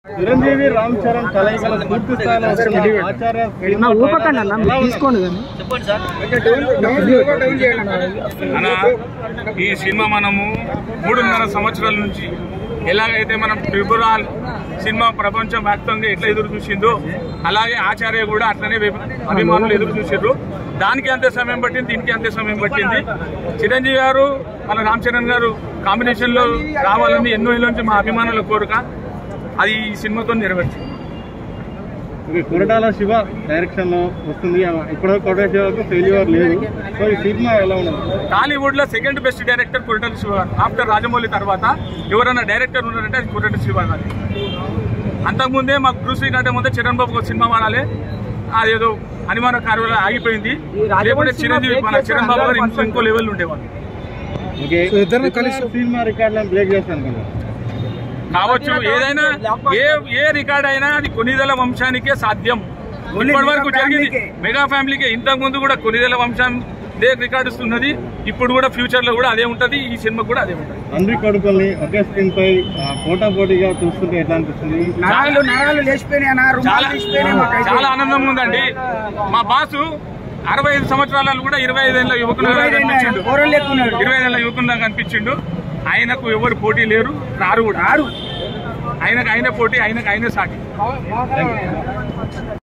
చిరంజీవి రామ్ చరణ్ కలయికల పూర్తి స్థాయిలో వస్తున్న ఆచార్య సినిమా ఊపకండి అన్న ఎలా ఉన్నది? తీసుకోండి కానీ అలా ఈ సినిమా మనము మూడున్నర సంవత్సరాల నుంచి ఎలాగైతే మనం ట్రిపురాల్ సినిమా ప్రపంచం వ్యాప్తంగా ఎట్లా ఎదురు చూసిందో అలాగే ఆచార్య కూడా అట్లనే వెబ్- అభిమానులు ఎదురు చూసారు దానికి అంతే సమయం పట్టింది దీనికి అంతే సమయం పట్టింది చిరంజీవి గారు మన రామ్ చరణ్ గారు కాంబినేషన్ లో రావాలని ఎన్నో ఏళ్ళ నుంచి మా అభిమానుల కోరిక అది ఈ సినిమాతో నెరవేర్చింది ఓకే, కొరటాల శివ డైరెక్షన్ లో వస్తుంది ఇప్పుడు కొరటాల శివకు ఫెయిల్యూర్ లేదు సో ఈ సినిమా ఎలా ఉన్నది టాలీవుడ్ లో second best director Koratala Siva గారు ఆఫ్టర్ రాజమౌళి తర్వాత ఎవరైనా డైరెక్టర్ ఉన్నారంటే అది కొరటాల శివ గారు అంతకుముందే మాకు బ్రూస్ లీ కంటే ముందే చరణ్ బాబు ఒక సినిమా వాడాలి అదేదో అనుమాన కార్యాలయం ఆగిపోయింది లేకుంటే చిరంజీవి మన చరణ్ బాబు గారు ఇంకో ఇంకో లెవెల్ ఉండేవాళ్ళు ఓకే సినిమా రికార్డులను బ్రేక్ చేస్తాను కదా కావచ్చు ఏదైనా ఏ ఏ రికార్డ్ అయినా అది కొనిదెల వంశానికే సాధ్యం ఇప్పటి వరకు జరిగింది మెగా ఫ్యామిలీకే ఇంతకు ముందు కూడా కొనిదెల వంశం ఇదే రికార్డు ఇస్తున్నది ఇప్పుడు కూడా ఫ్యూచర్ లో కూడా అదే ఉంటది ఈ సినిమా కూడా అదే ఉంటది తండ్రి కొడుకుల్ని ఒకే స్క్రీన్ పై ఆ, పోటా పోటీగా చూస్తుంటే ఎట్లా అనిపిస్తుంది నరాలు నరాలు లేచిపోయినాయి అన్న రుమాలు చాలా లేచిపోయినాయి మాకైతే. చాలా ఆనందంగా ఉందండి మా బాసు అరవై ఐదు సంవత్సరాలలో కూడా ఇరవై ఐదేళ్ల యువకులుగా ఇరవై ఐదు కనిపించిండు కూరలు ఎక్కున్నాడు ఇరవై ఐదేళ్ల యువకులుగా కనిపించిండు ఆయనకు ఎవరు పోటీ లేరు రారు కూడా ఆరు ఆయనకు ఆయన పోటీ ఆయనకు ఆయనే సాటి